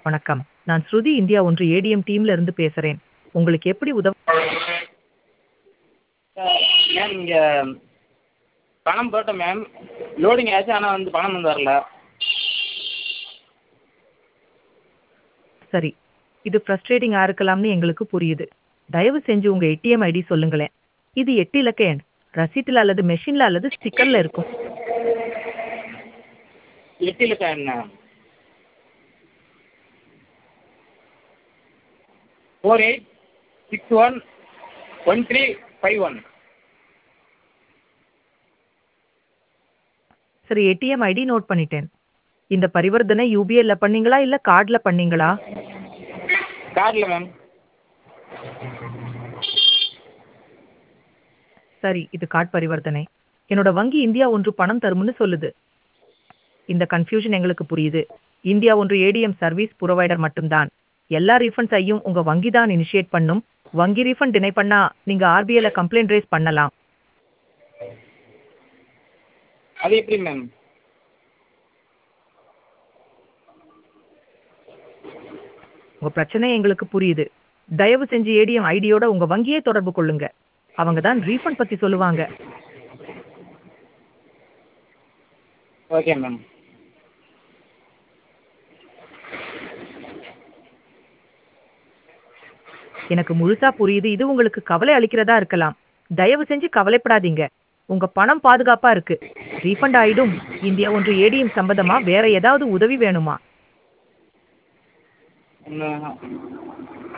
வணக்கம் நான் ஸ்ருதி இந்தியா ஒன்று ஏடிஎம் டீம்ல இருந்து பேசுறேன் உங்களுக்கு எப்படி உதவ மேம் இங்கே பணம் போட்டேன் மேம் லோடிங் ஆச்சு ஆனால் வந்து பணம் வந்து வரல சரி இது ஃப்ரஸ்ட்ரேட்டிங்கா இருக்கலாம்னு எங்களுக்கு புரியுது தயவு செஞ்சு உங்க ஏடிஎம் ஐடி சொல்லுங்களேன் இது எட்டு இலக்க எண் ரசீட்டில் அல்லது மெஷின்ல அல்லது ஸ்டிக்கர்ல இருக்கும் எட்டு லட்சம் என்ன four eight six one one three five one சரி ஏடிஎம் ஐடி நோட் பண்ணிட்டேன் இந்த பரிவர்த்தனை யூபிஐல பண்ணீங்களா இல்ல கார்டுல பண்ணீங்களா கார்டில் மேம் சரி இது கார்டு பரிவர்த்தனை என்னோட வங்கி இந்தியா ஒன்று பணம் தரும்னு சொல்லுது இந்த கன்ஃபியூஷன் எங்களுக்கு புரியுது இந்தியா ஒன்று ஏடிஎம் சர்வீஸ் புரோவைடர் மட்டும்தான் எல்லா ரீஃபண்ட்ஸையும் உங்க வங்கி தான் இனிஷியேட் பண்ணும் வங்கி ரீஃபண்ட் டினை பண்ணா நீங்க ஆர்பிஐல கம்ப்ளைண்ட் ரைஸ் பண்ணலாம் அது எப்படி மேம் உங்க பிரச்சனை எங்களுக்கு புரியுது தயவு செஞ்சு ஏடிஎம் ஐடியோட உங்க வங்கியை தொடர்பு கொள்ளுங்க அவங்க தான் ரீஃபண்ட் பத்தி சொல்லுவாங்க ஓகே மேம் எனக்கு முழுசா புரியுது இது உங்களுக்கு கவலை அளிக்கிறதா இருக்கலாம் தயவு செஞ்சு கவலைப்படாதீங்க உங்க பணம் பாதுகாப்பா இருக்கு ரீஃபண்ட் ஆயிடும் இந்தியா ஒன்று ஏடிஎம் சம்பந்தமா வேற ஏதாவது உதவி வேணுமா இன்னும்